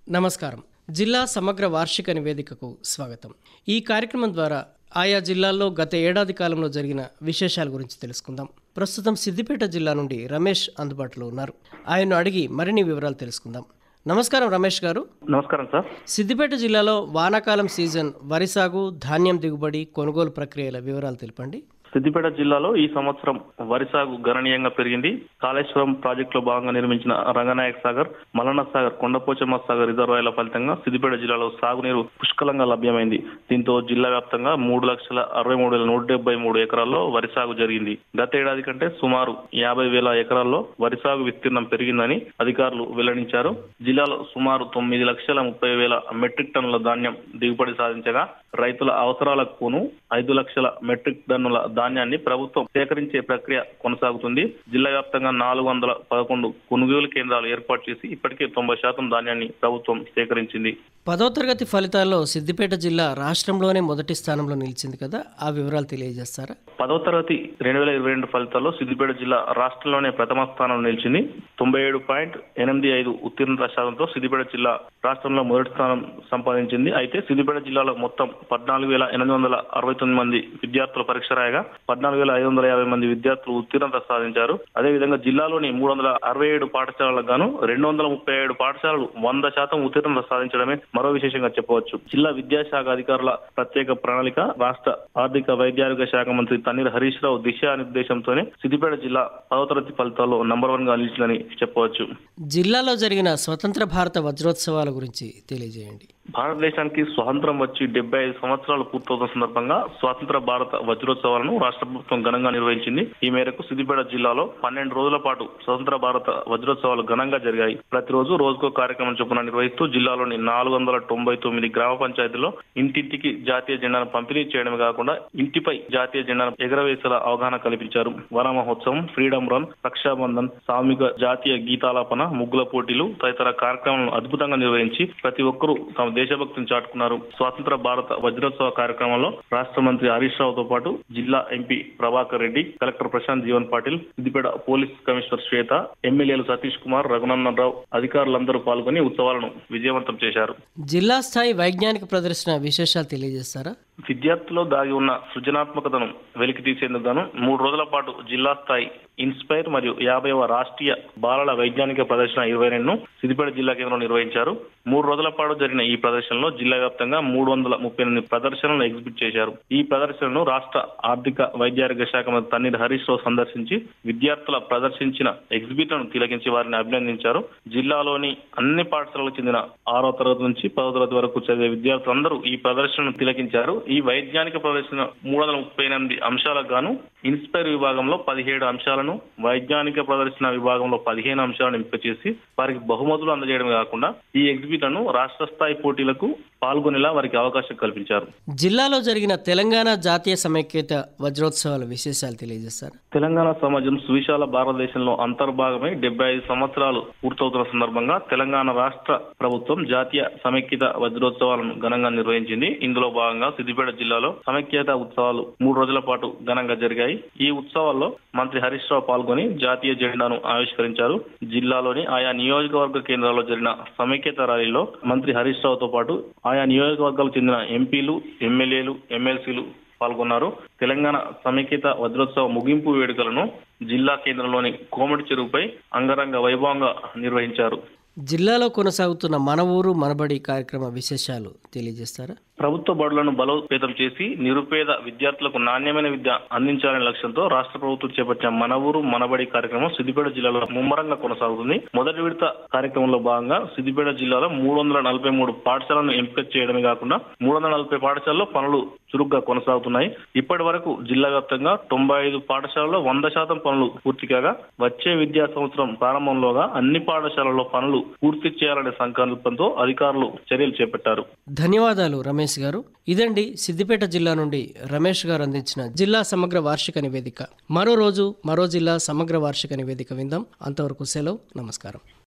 నమస్కారం జిల్లా సమగ్ర వార్షిక నివేదికకు స్వాగతం ఈ కార్యక్రమం ద్వారా ఆయా జిల్లాల్లో గత ఏడాది కాలంలో జరిగిన విశేషాల గురించి తెలుసుకుందాం ప్రస్తుతం సిద్దిపేట జిల్లా నుండి రమేష్ అందుబాటులో ఉన్నారు ఆయన్ను అడిగి మరిన్ని వివరాలు తెలుసుకుందాం నమస్కారం రమేష్ గారు నమస్కారం సార్ సిద్దిపేట జిల్లాలో వానాకాలం సీజన్ వరి సాగు ధాన్యం దిగుబడి కొనుగోలు ప్రక్రియల వివరాలు తెలుపండి సిద్దిపేట జిల్లాలో ఈ సంవత్సరం వరి సాగు గణనీయంగా పెరిగింది కాళేశ్వరం ప్రాజెక్టులో భాగంగా నిర్మించిన రంగనాయక సాగర్ మలన్న సాగర్ కొండపోచమ్మ సాగర్ రిజర్వాయర్ల ఫలితంగా సిద్దిపేట జిల్లాలో సాగునీరు పుష్కలంగా లభ్యమైంది దీంతో జిల్లా వ్యాప్తంగా మూడు లక్షల అరవై మూడు వేల నూట డెబ్బై మూడు ఎకరాల్లో వరి సాగు జరిగింది గత ఏడాది కంటే సుమారు యాభై వేల ఎకరాల్లో వరి సాగు విస్తీర్ణం పెరిగిందని అధికారులు వెల్లడించారు జిల్లాలో సుమారు తొమ్మిది లక్షల ముప్పై వేల మెట్రిక్ టన్నుల ధాన్యం దిగుబడి సాధించగా రైతుల అవసరాలకు పోను ఐదు లక్షల మెట్రిక్ టన్నుల ధాన్యాన్ని ప్రభుత్వం సేకరించే ప్రక్రియ కొనసాగుతుంది జిల్లా వ్యాప్తంగా నాలుగు వందల పదకొండు కొనుగోలు కేంద్రాలు ఏర్పాటు చేసి ఇప్పటికే తొంభై శాతం ధాన్యాన్ని ప్రభుత్వం సేకరించింది పదో తరగతి ఫలితాల్లో సిద్దిపేట జిల్లా రాష్ట్రంలోనే మొదటి స్థానంలో నిలిచింది కదా ఆ వివరాలు తెలియజేస్తారా పదవ తరగతి రెండు వేల ఇరవై రెండు ఫలితాల్లో సిద్దిపేట జిల్లా రాష్ట్రంలోనే ప్రథమ స్థానంలో నిలిచింది తొంభై ఏడు పాయింట్ ఎనిమిది ఐదు ఉత్తీర్ణత శాతంతో సిద్దిపేట జిల్లా రాష్ట్రంలో మొదటి స్థానం సంపాదించింది అయితే సిద్దిపేట జిల్లాలో మొత్తం పద్నాలుగు వేల ఎనిమిది వందల అరవై తొమ్మిది మంది విద్యార్థులు పరీక్ష రాయగా పద్నాలుగు వేల ఐదు వందల యాభై మంది విద్యార్థులు ఉత్తీర్ణత సాధించారు అదేవిధంగా జిల్లాలోని మూడు వందల అరవై ఏడు పాఠశాలలకు గాను రెండు వందల ముప్పై ఏడు పాఠశాలలు వంద శాతం ఉత్తీర్ణత సాధించడమే మరో విశేషంగా చెప్పవచ్చు జిల్లా విద్యాశాఖ అధికారుల ప్రత్యేక ప్రణాళిక రాష్ట్ర ఆర్థిక వైద్యారోగ్య శాఖ మంత్రి తన్నీర్ హరీష్ రావు దిశానిర్దేశంతోనే సిద్దిపేట జిల్లా పదవ తరగతి ఫలితాల్లో నంబర్ వన్ గా నిలిచిందని చెప్పవచ్చు జిల్లాలో జరిగిన స్వతంత్ర భారత వజ్రోత్సవాల గురించి తెలియజేయండి భారతదేశానికి స్వాతంత్రం వచ్చి డెబ్బై ఐదు సంవత్సరాలు పూర్తవుతున్న సందర్భంగా స్వాతంత్ర భారత వజ్రోత్సవాలను రాష్ట్ర ప్రభుత్వం ఘనంగా నిర్వహించింది ఈ మేరకు సిద్దిపేట జిల్లాలో పన్నెండు రోజుల పాటు స్వతంత్ర భారత వజ్రోత్సవాలు ఘనంగా జరిగాయి ప్రతిరోజు రోజుకో కార్యక్రమం చొప్పున నిర్వహిస్తూ జిల్లాలోని నాలుగు వందల తొంభై తొమ్మిది గ్రామ పంచాయతీల్లో ఇంటింటికి జాతీయ జెండాను పంపిణీ చేయడమే కాకుండా ఇంటిపై జాతీయ జెండాను ఎగరవేసేలా అవగాహన కల్పించారు వన మహోత్సవం ఫ్రీడమ్ రన్ రక్షాబంధన్ సామూహిక జాతీయ గీతాలాపన ముగ్గుల పోటీలు తదితర కార్యక్రమాలను అద్భుతంగా నిర్వహించి ప్రతి ఒక్కరూ తమ దేశభక్తిని చాటుకున్నారు స్వాతంత్ర భారత వజ్రోత్సవ కార్యక్రమంలో రాష్ట్ర మంత్రి హరీష్ రావుతో పాటు జిల్లా MP Prabhakar Reddy collector Prashant Jeevan Patil Siddipet police commissioner Swetha ఎమ్మెల్యేలు సతీష్ కుమార్ రఘునందన్ రావు అధికారులందరూ పాల్గొని ఉత్సవాలను విజయవంతం చేశారు జిల్లా స్థాయి వైజ్ఞానిక ప్రదర్శన విశేషాలు తెలియజేస్తారా విద్యార్థుల్లో దాగి ఉన్న సృజనాత్మకతను వెలికి తీసేందుకు గాను మూడు రోజుల పాటు జిల్లా స్థాయి ఇన్స్పైర్ మరియు యాభైవ రాష్ట్రీయ బాలల వైజ్ఞానిక ప్రదర్శన ఇరవై రెండును సిద్దిపేట జిల్లా కేంద్రంలో నిర్వహించారు మూడు రోజుల పాటు జరిగిన ఈ ప్రదర్శనలో జిల్లా వ్యాప్తంగా మూడు వందల ముప్పై ఎనిమిది ప్రదర్శనలను ఎగ్జిబిట్ చేశారు ఈ ప్రదర్శనను రాష్ట్ర ఆర్థిక వైద్యారోగ్య శాఖ మంత్రి తన్నీర్ హరీష్ రావు సందర్శించి విద్యార్థుల ప్రదర్శించిన ఎగ్జిబిట్లను తిలకించి వారిని అభినందించారు జిల్లాలోని అన్ని పాఠశాలకు చెందిన ఆరో తరగతి నుంచి పదో తరగతి వరకు చదివే విద్యార్థులందరూ ఈ ప్రదర్శనను తిలకించారు ఈ వైజ్ఞానిక ప్రదర్శన మూడు వందల ముప్పై ఎనిమిది అంశాలకు గాను ఇన్స్పైర్ విభాగంలో పదిహేడు అంశాలను వైజ్ఞానిక ప్రదర్శన విభాగంలో పదిహేను అంశాలను ఎంపిక చేసి వారికి బహుమతులు అందజేయడమే కాకుండా ఈ ఎగ్జిబిట్లను రాష్ట్ర స్థాయి పోటీలకు పాల్గొనేలా వారికి అవకాశం కల్పించారు జిల్లాలో జరిగిన తెలంగాణ జాతీయ సమైక్యత వజ్రోత్సవాల విశేషాలు తెలియజేస్తారా తెలంగాణ సమాజం సువిశాల భారతదేశంలో అంతర్భాగమై డెబ్బై ఐదు సంవత్సరాలు పూర్తవుతున్న సందర్భంగా తెలంగాణ రాష్ట్ర ప్రభుత్వం జాతీయ సమైక్యత వజ్రోత్సవాలను ఘనంగా నిర్వహించింది ఇందులో భాగంగా సిద్దిపేట జిల్లాలో సమైక్యత ఉత్సవాలు మూడు రోజుల పాటు ఘనంగా జరిగాయి ఈ ఉత్సవాల్లో మంత్రి హరీష్ రావు పాల్గొని జాతీయ జెండాను ఆవిష్కరించారు జిల్లాలోని ఆయా నియోజకవర్గ కేంద్రాల్లో జరిగిన సమైక్యత ర్యాలీలో మంత్రి హరీష్ రావుతో పాటు ఆయా నియోజకవర్గాలకు చెందిన ఎంపీలు ఎమ్మెల్యేలు ఎమ్మెల్సీలు పాల్గొన్నారు తెలంగాణ సమైక్యత వజ్రోత్సవ ముగింపు వేడుకలను జిల్లా కేంద్రంలోని కోమటి చెరువుపై అంగరంగ వైభవంగా నిర్వహించారు జిల్లాలో కొనసాగుతున్న మన ఊరు మనబడి కార్యక్రమ విశేషాలు తెలియజేస్తారా ప్రభుత్వ బడులను బలోపేతం చేసి నిరుపేద విద్యార్థులకు నాణ్యమైన విద్య అందించాలనే లక్ష్యంతో రాష్ట్ర ప్రభుత్వం చేపట్టిన మన ఊరు మనబడి కార్యక్రమం సిద్దిపేట జిల్లాలో ముమ్మరంగా కొనసాగుతుంది మొదటి విడత కార్యక్రమంలో భాగంగా సిద్దిపేట జిల్లాలో మూడు వందల నలభై మూడు పాఠశాలను ఎంపిక చేయడమే కాకుండా మూడు వందల నలభై పాఠశాలలో పనులు చురుగ్గా కొనసాగుతున్నాయి ఇప్పటి వరకు జిల్లా వ్యాప్తంగా తొంభై ఐదు పాఠశాలలో వంద శాతం పనులు పూర్తి కాగా వచ్చే విద్యా సంవత్సరం ప్రారంభంలోగా అన్ని పాఠశాలల్లో పనులు పూర్తి చేయాలనే సంకల్పంతో అధికారులు చర్యలు చేపట్టారు ధన్యవాదాలు రమేష్ గారు ఇదండి సిద్దిపేట జిల్లా నుండి రమేష్ గారు అందించిన జిల్లా సమగ్ర వార్షిక నివేదిక మరో రోజు మరో జిల్లా సమగ్ర వార్షిక నివేదిక విందాం అంతవరకు సెలవు నమస్కారం